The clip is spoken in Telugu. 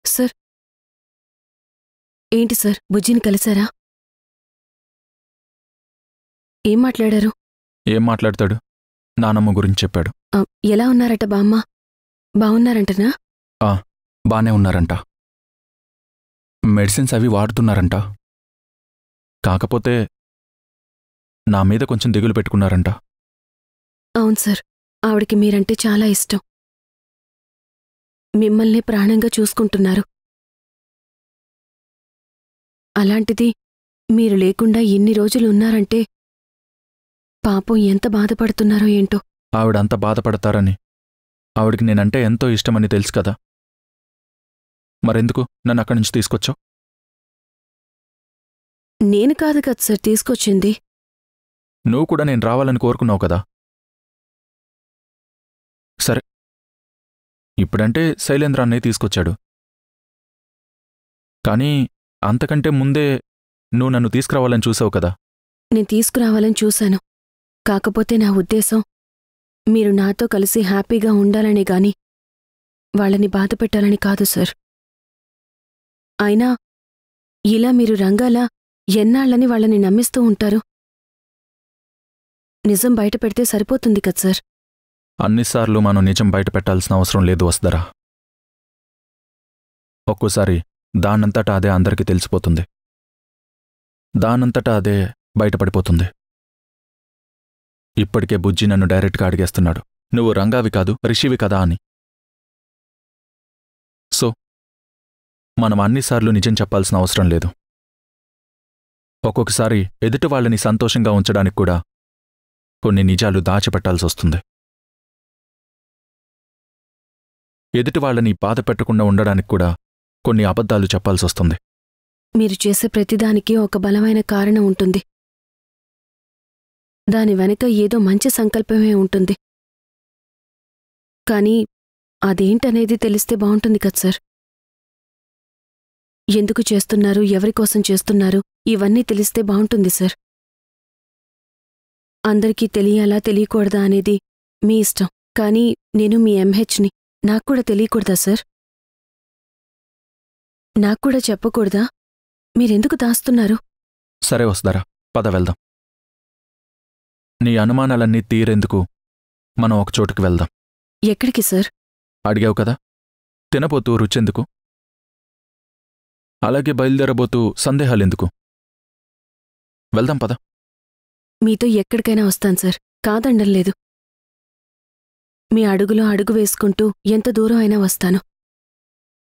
సార్ ఏంటి సార్ బుజ్జిని కలిశారా ఏం మాట్లాడారు ఏం మాట్లాడతాడు నానమ్మ గురించి చెప్పాడు ఆ, ఎలా ఉన్నారట బామ్మ బావున్నారంటనా బానే ఉన్నారంట మెడిసిన్స్ అవి వాడుతున్నారంట కాకపోతే నా మీద కొంచెం దిగులు పెట్టుకున్నారంట అవును సార్ ఆవిడకి మీరంటే చాలా ఇష్టం మిమ్మల్ని ప్రాణంగా చూసుకుంటున్నారు అలాంటిది మీరు లేకుండా ఇన్ని రోజులు ఉన్నారంటే పాపం ఎంత బాధపడుతున్నారో ఏంటో ఆవిడ అంత బాధపడతారని ఆవిడికి నేనంటే ఎంతో ఇష్టమని తెలుసు కదా మరెందుకు నన్ను అక్కడి నుంచి తీసుకొచ్చావు నేను కాదు కదా సార్ తీసుకొచ్చింది నువ్వు కూడా నేను రావాలని కోరుకున్నావు కదా సరే ఇప్పుడంటే శైలేంద్ర అన్నయ్య తీసుకొచ్చాడు కానీ అంతకంటే ముందే నువ్వు నన్ను తీసుకురావాలని చూసావు కదా నేను తీసుకురావాలని చూశాను కాకపోతే నా ఉద్దేశం మీరు నాతో కలిసి హ్యాపీగా ఉండాలని గాని వాళ్ళని బాధ పెట్టాలని కాదు సార్ అయినా ఇలా మీరు రంగాలా ఎన్నాళ్ళని వాళ్ళని నమ్మిస్తూ ఉంటారు నిజం బయట పెడితే సరిపోతుంది కదా సార్ అన్నిసార్లు మనం నిజం బయట పెట్టాల్సిన అవసరం లేదు వసుధరా ఒక్కోసారి దానంతటా అదే అందరికీ తెలిసిపోతుంది దానంతటా అదే బయటపడిపోతుంది ఇప్పటికే బుజ్జి నన్ను డైరెక్ట్గా అడిగేస్తున్నాడు నువ్వు రంగావి కాదు రిషివి కదా అని సో మనం అన్నిసార్లు నిజం చెప్పాల్సిన అవసరం లేదు ఒక్కొక్కసారి ఎదుటి వాళ్ళని సంతోషంగా ఉంచడానికి కూడా కొన్ని నిజాలు దాచిపెట్టాల్సి వస్తుంది ఎదుటి వాళ్ళని బాధ పెట్టకుండా ఉండడానికి కూడా కొన్ని అబద్ధాలు చెప్పాల్సి వస్తుంది మీరు చేసే ప్రతిదానికి ఒక బలమైన కారణం ఉంటుంది దాని వెనక ఏదో మంచి సంకల్పమే ఉంటుంది కానీ అదేంటనేది తెలిస్తే బావుంటుంది కదా సార్ ఎందుకు చేస్తున్నారు ఎవరికోసం చేస్తున్నారు ఇవన్నీ తెలిస్తే బావుంటుంది సార్ అందరికీ తెలియాలా తెలియకూడదా అనేది మీ ఇష్టం కానీ నేను మీ ఎంహెచ్ని నాకు కూడా తెలియకూడదా సార్ నాకు కూడా చెప్పకూడదా మీరెందుకు దాస్తున్నారు సరే వస్తారా పద వెళ్దాం నీ అనుమానాలన్నీ తీరేందుకు మనం ఒక చోటుకి వెళ్దాం ఎక్కడికి సార్ అడిగావు కదా తినబోతూ రుచెందుకు అలాగే బయలుదేరబోతూ సందేహాలెందుకు వెళ్దాం పద మీతో ఎక్కడికైనా వస్తాను సార్ కాదండం లేదు మీ అడుగులో అడుగు వేసుకుంటూ ఎంత దూరం అయినా వస్తాను